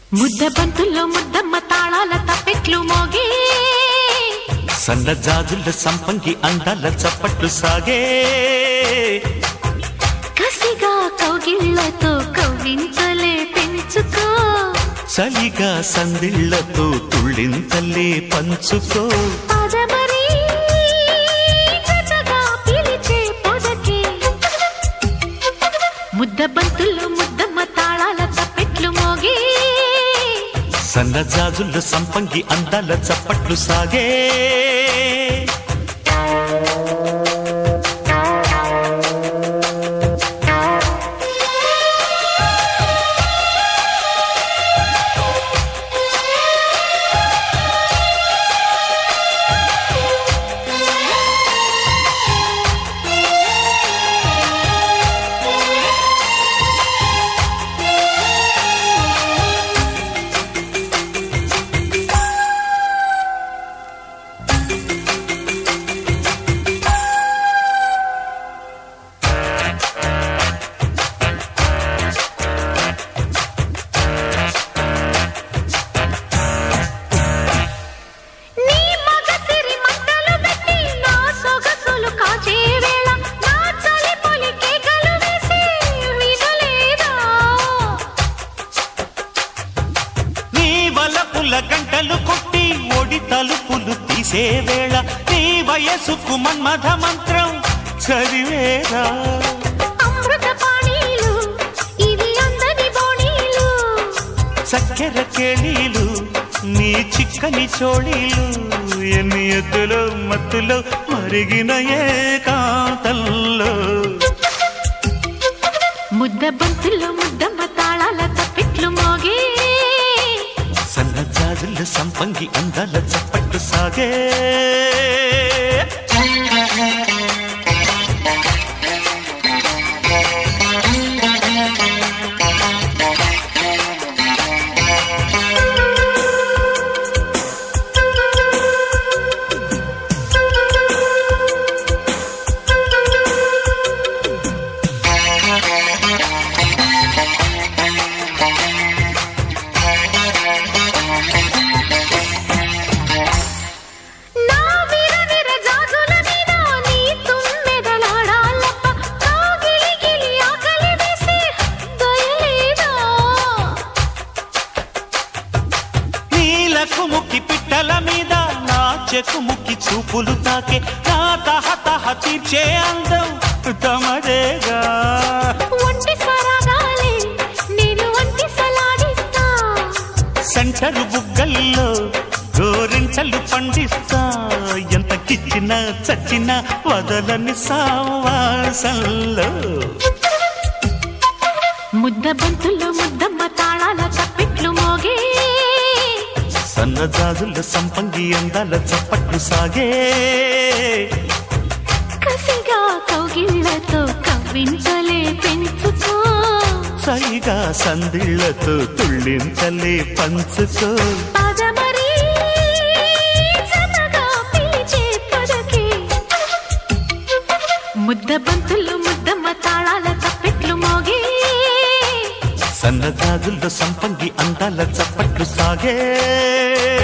ముద్ద బంతుల్లో ముద్దమ్మ తాళాల తప్పెట్లు మోగి సన్న జాజుల సంపంగి అందాల చప్పట్లు సాగే కసిగా కౌగిళ్లతో కవ్వింతలే పెంచుకో చలిగా సందిళ్లతో తుళ్ళింతల్లే పంచుకో పదమరి జతగా పిలిచే పొదకే ముద్ద బంతుల్లో ముద్దమ్మ తాళాల తప్పెట్లు మోగి సన్న జాజుల సంపంగి అందాల చప్పట్లు సాగే నీ మగసిరి మంటలు పెట్టి నా సొగసులు కాచే వేళ నా చలి పొలి కేకలు వేసి వినలేదా నీ వలపుల గంటలు కొట్టి ఒడి తలుపులు తీసే వేళ నీ వయసుకు మన్మథ మంత్రం చదివేరా అమృత పాణీలు ఇవి అందని బోణీలు చక్కెర కేళీలు నీ చిక్కని చోళీలు ఎన్ని ఎద్దులో మత్తులో మరిగిన ఏకాంతంలో ముద్ద బంతుల్లో ముద్దమ్మ తాళాల తప్పిట్లు మోగి సన్న జాజుల సంపంగి అందాల చప్పట్లు సాగే నా విరవిర జాజుల మీద నీ తుమ్మెదలాడాలప్ప నా గిలి గిలి ఆకలి వేసి దయలేదా నీలకు ముక్కి పిట్టల మీద నా చెకుముక్కి చూపులు తాకే నా తహతహ తీర్చే అందం తమదేగా ఒంటి సరాగాలే నేను ఒంటి సలాడిస్తా సెంటరు బుగ్గల్లో గోరింటలు పండిస్తా ఎంత కిచ్చిన చచ్చిన వదలని సావాసంలో ముద్ద బంతుల్లో ముద్దమ్మ తాళాల తప్పిట్లు మోగి సన్నజాజుల సంపంగి అందాల చప్పట్లు సాగే కసిగా కౌగిళ్లతో కవ్వించలే పెంచుకో సైగా సందిళ్లతో తుళ్ళింతలే పంచుకో పదమరి జతగా పిలిచే పదకే ముద్ద బంతుల్లో ముద్దమ్మ తాళాల తప్పెట్లు మోగి సన్నజాజుల సంపంగి అందాల చప్పట్లు సాగే